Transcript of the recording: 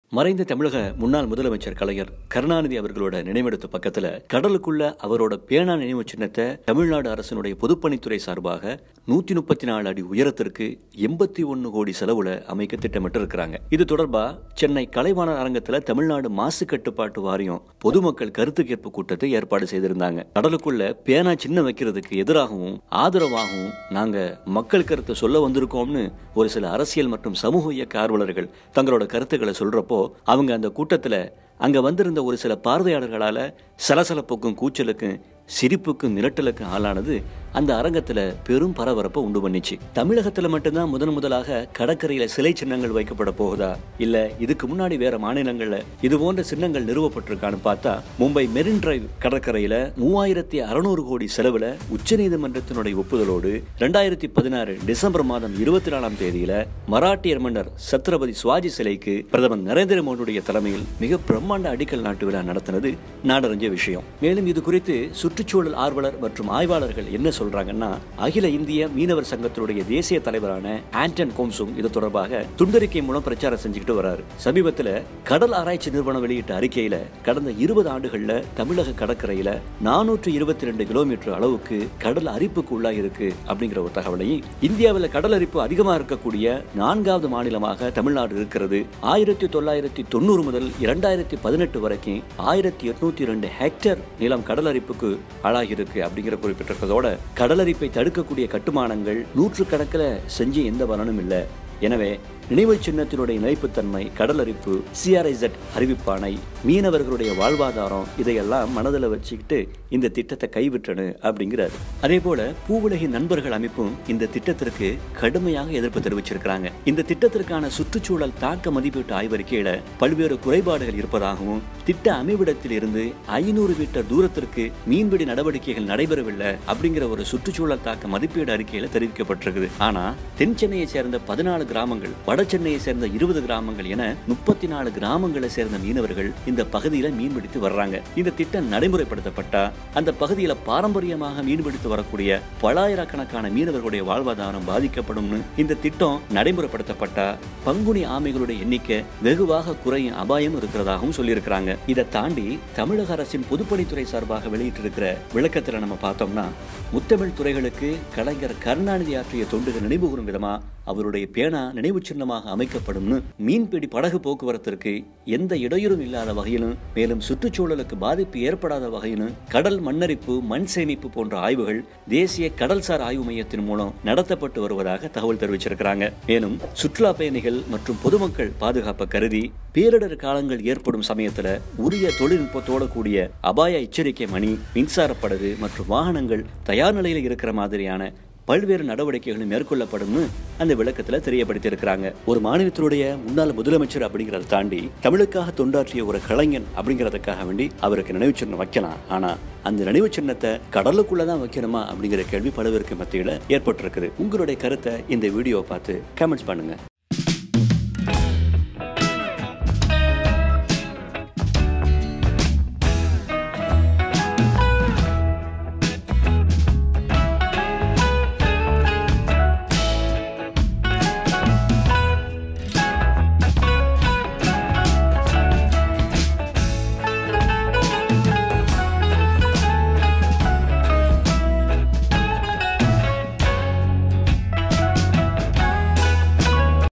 மறைந்த தமிழக முன்னாள் முதலமைச்சர் கலைஞர் கருணாநிதி அவர்களோட நினைவிடத்து பக்கத்துல கடலுக்குள்ள அவரோட பேனா நினைவு சின்னத்தை தமிழ்நாடு அரசினுடைய பொதுப்பணித்துறை சார்பாக நூத்தி முப்பத்தி நாலு அடி உயரத்திற்கு எண்பத்தி ஒன்னு கோடி செலவுல அமைக்க திட்டமிட்டு இருக்கிறாங்க இது தொடர்பா சென்னை கலைவாணர் அரங்கத்துல தமிழ்நாடு மாசு கட்டுப்பாட்டு வாரியம் பொதுமக்கள் கருத்து கேட்பு கூட்டத்தை ஏற்பாடு செய்திருந்தாங்க கடலுக்குள்ள பேனா சின்ன வைக்கிறதுக்கு எதிராகவும் ஆதரவாகவும் நாங்க மக்கள் கருத்தை சொல்ல வந்திருக்கோம்னு ஒரு சில அரசியல் மற்றும் சமூக இயக்க ஆர்வலர்கள் தங்களோட கருத்துக்களை சொல்றப்போ அவங்க அந்த கூட்டத்துல அங்க வந்திருந்த ஒரு சில பார்வையாளர்களால சலசலப்புக்கும் கூச்சலுக்கும் சிரிப்புக்கும் மிரட்டலுக்கும் ஆளானது அந்த அரங்கத்துல பெரும் பரபரப்பை உண்டு பண்ணிச்சு தமிழகத்துல மட்டும்தான் முதன் முதலாக கடற்கரையில சிலை சின்னங்கள் வைக்கப்பட போகுதா இல்ல இதுக்கு முன்னாடி வேற மாநிலங்கள்ல இது போன்ற சின்னங்கள் நிறுவப்பட்டிருக்கான்னு பார்த்தா மும்பை மெரின் டிரைவ் கடற்கரையில மூவாயிரத்தி அறுநூறு கோடி செலவுல உச்சநீதிமன்றத்தினுடைய ஒப்புதலோடு ரெண்டாயிரத்தி பதினாறு டிசம்பர் மாதம் இருபத்தி நாலாம் தேதியில மராட்டியர் மன்னர் சத்ரபதி சுவாஜி சிலைக்கு பிரதமர் நரேந்திர மோடியுடைய தலைமையில் மிக பிரம்மாண்ட அடிக்கல் நாட்டு விழா நடத்தினது நாடறிஞ்ச விஷயம் மேலும் இது குறித்து சுற்றுச்சூழல் ஆர்வலர் மற்றும் ஆய்வாளர்கள் என்ன சொல்றாங்கன்னா அகில இந்திய மீனவர் சங்கத்தினுடைய தேசிய தலைவரான ஆண்டன் கோம்சும் இது தொடர்பாக துண்டறிக்கை மூலம் பிரச்சாரம் செஞ்சுக்கிட்டு வராரு சமீபத்துல கடல் ஆராய்ச்சி நிறுவனம் வெளியிட்ட அறிக்கையில கடந்த இருபது ஆண்டுகள்ல தமிழக கடற்கரையில நானூற்று இருபத்தி ரெண்டு கிலோமீட்டர் அளவுக்கு கடல் அரிப்புக்கு உள்ளாயிருக்கு அப்படிங்கிற ஒரு தகவலையும் இந்தியாவில் கடல் அரிப்பு அதிகமா இருக்கக்கூடிய நான்காவது மாநிலமாக தமிழ்நாடு இருக்கிறது ஆயிரத்தி தொள்ளாயிரத்தி தொண்ணூறு முதல் இரண்டாயிரத்தி பதினெட்டு வரைக்கும் ஆயிரத்தி எட்நூத்தி ரெண்டு ஹெக்டேர் நிலம் கடல் அரிப்புக்கு ஆளாகியிருக்கு அப்படிங்கிற குறிப்பிட்டிருக்கிறதோட கடலரிப்பை தடுக்கக்கூடிய கட்டுமானங்கள் நூற்றுக்கணக்கில் செஞ்சு எந்த பலனும் இல்லை எனவே நினைவு சின்னத்தினுடைய நிலைப்புத்தன்மை கடலரிப்பு சிஆர்ஐசட் அறிவிப்பானை மீனவர்களுடைய வாழ்வாதாரம் இதையெல்லாம் மனதில் வச்சுக்கிட்டு இந்த திட்டத்தை கைவிட்டனு அப்படிங்கிறாரு அதே போல பூவுலகி நண்பர்கள் அமைப்பும் இந்த திட்டத்திற்கு கடுமையாக எதிர்ப்பு தெரிவிச்சிருக்கிறாங்க இந்த திட்டத்திற்கான சுற்றுச்சூழல் தாக்க மதிப்பீட்டு ஆய்வறிக்கையில பல்வேறு குறைபாடுகள் இருப்பதாகவும் திட்ட அமைவிடத்தில் இருந்து ஐநூறு மீட்டர் தூரத்திற்கு மீன்பிடி நடவடிக்கைகள் நடைபெறவில்லை அப்படிங்கிற ஒரு சுற்றுச்சூழல் தாக்க மதிப்பீடு அறிக்கையில தெரிவிக்கப்பட்டிருக்குது ஆனா தென் சென்னையை சேர்ந்த பதினாலு கிராமங்கள் வட சென்னையை சேர்ந்த இருபது கிராமங்கள் என முப்பத்தி நாலு கிராமங்களை சேர்ந்த மீனவர்கள் இந்த பகுதியில மீன்பிடித்து வர்றாங்க இந்த திட்டம் நடைமுறைப்படுத்தப்பட்டா அந்த பகுதியில பாரம்பரியமாக மீன்பிடித்து வரக்கூடிய பலாயிரக்கணக்கான மீனவர்களுடைய வாழ்வாதாரம் பாதிக்கப்படும்னு இந்த திட்டம் நடைமுறைப்படுத்தப்பட்டா பங்குனி ஆமைகளுடைய எண்ணிக்கை வெகுவாக குறையும் அபாயம் இருக்கிறதாகவும் சொல்லியிருக்கிறாங்க இதை தாண்டி தமிழக அரசின் பொதுப்பணித்துறை சார்பாக வெளியிட்டிருக்கிற விளக்கத்துல நம்ம பார்த்தோம்னா முத்தமிழ் துறைகளுக்கு கலைஞர் கருணாநிதி ஆற்றிய தொண்டுகள் நினைவுகூரும் விதமா அவருடைய பேனா நினைவு சின்னமாக அமைக்கப்படும்னு மீன்பிடி படகு போக்குவரத்திற்கு எந்த இடையூறும் இல்லாத வகையிலும் மேலும் சுற்றுச்சூழலுக்கு பாதிப்பு ஏற்படாத வகையிலும் கடல் மண்ணரிப்பு மண் சேமிப்பு போன்ற ஆய்வுகள் தேசிய கடல்சார் ஆய்வு மையத்தின் மூலம் நடத்தப்பட்டு வருவதாக தகவல் தெரிவிச்சிருக்கிறாங்க மேலும் சுற்றுலா பயணிகள் மற்றும் பொதுமக்கள் பாதுகாப்பை கருதி பேரிடர் காலங்கள் ஏற்படும் சமயத்துல உரிய தொழில்நுட்பத்தோட கூடிய அபாய எச்சரிக்கை மணி மின்சார படகு மற்றும் வாகனங்கள் தயார் நிலையில் இருக்கிற மாதிரியான பல்வேறு நடவடிக்கைகளும் மேற்கொள்ளப்படும்னு அந்த விளக்கத்துல தெரியப்படுத்தியிருக்கிறாங்க ஒரு மாநிலத்தினுடைய முன்னாள் முதலமைச்சர் அப்படிங்கறத தாண்டி தமிழுக்காக தொண்டாற்றிய ஒரு கலைஞன் அப்படிங்கறதுக்காக வேண்டி அவருக்கு நினைவு சின்னம் வைக்கலாம் ஆனா அந்த நினைவு சின்னத்தை கடலுக்குள்ளதான் வைக்கணுமா அப்படிங்கிற கேள்வி பலருக்கு மத்தியில ஏற்பட்டிருக்குது உங்களுடைய கருத்தை இந்த வீடியோவை பார்த்து கமெண்ட்ஸ் பண்ணுங்க